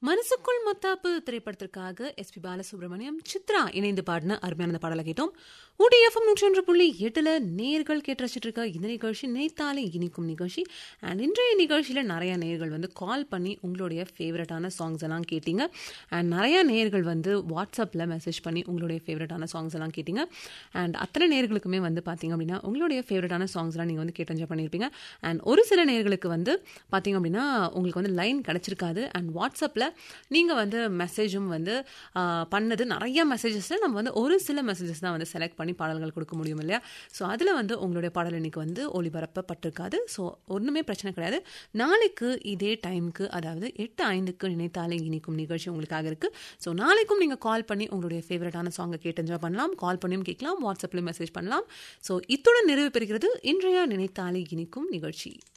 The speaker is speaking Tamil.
மனசுக்குள் மத்தாப்பு திரைப்படத்திற்காக எஸ் பி பாலசுப்ரமணியம் சித்ரா இணைந்து பாடின அருமையான பாடலை கேட்டோம் ஊட்டி எஃப்எம் நூற்றி ஒன்று புள்ளி எட்டுல நேர்கள் கேட்டு ரசிச்சிட்டு இருக்க இந்த நிகழ்ச்சி நினைத்தாலே இனிக்கும் நிகழ்ச்சி அண்ட் இன்றைய நிகழ்ச்சியில நிறைய நேர்கள் வந்து கால் பண்ணி உங்களுடைய ஃபேவரட்டான சாங்ஸ் எல்லாம் கேட்டீங்க அண்ட் நிறைய நேர்கள் வந்து வாட்ஸ்அப்பில் மெசேஜ் பண்ணி உங்களுடைய ஃபேவரட்டான சாங்ஸ் எல்லாம் கேட்டீங்க அண்ட் அத்தனை நேர்களுக்குமே வந்து பார்த்தீங்க அப்படின்னா உங்களுடைய ஃபேவரட்டான சாங்ஸ்லாம் நீங்கள் வந்து கேட்டு என்ஜாய் பண்ணியிருப்பீங்க அண்ட் ஒரு சில நேர்களுக்கு வந்து பார்த்தீங்க அப்படின்னா உங்களுக்கு வந்து லைன் கிடச்சிருக்காது அண்ட் வாட்ஸ்அப்பில் நீங்கள் வந்து மெசேஜும் வந்து ஆ, பண்ணது நிறைய மெசேஜஸில் நம்ம வந்து ஒரு சில மெசேஜஸ் தான் வந்து செலக்ட் பண்ணி பாடல்கள் கொடுக்க முடியும் இல்லையா ஸோ அதில் வந்து உங்களுடைய பாடல் இன்னைக்கு வந்து ஒளிபரப்பப்பட்டிருக்காது ஸோ ஒன்றுமே பிரச்சனை கிடையாது நாளைக்கு இதே டைமுக்கு அதாவது எட்டு ஐந்துக்கு நினைத்தாலே இனிக்கும் நிகழ்ச்சி உங்களுக்காக இருக்குது ஸோ நாளைக்கும் நீங்கள் கால் பண்ணி உங்களுடைய ஃபேவரட்டான சாங்கை கேட்டு என்ஜாய் பண்ணலாம் கால் பண்ணியும் கேட்கலாம் வாட்ஸ்அப்லேயும் மெசேஜ் பண்ணலாம் ஸோ இத்துடன் நிறைவு பெறுகிறது இன்றைய நினைத்தாலே இனிக்கும் நிகழ்ச்சி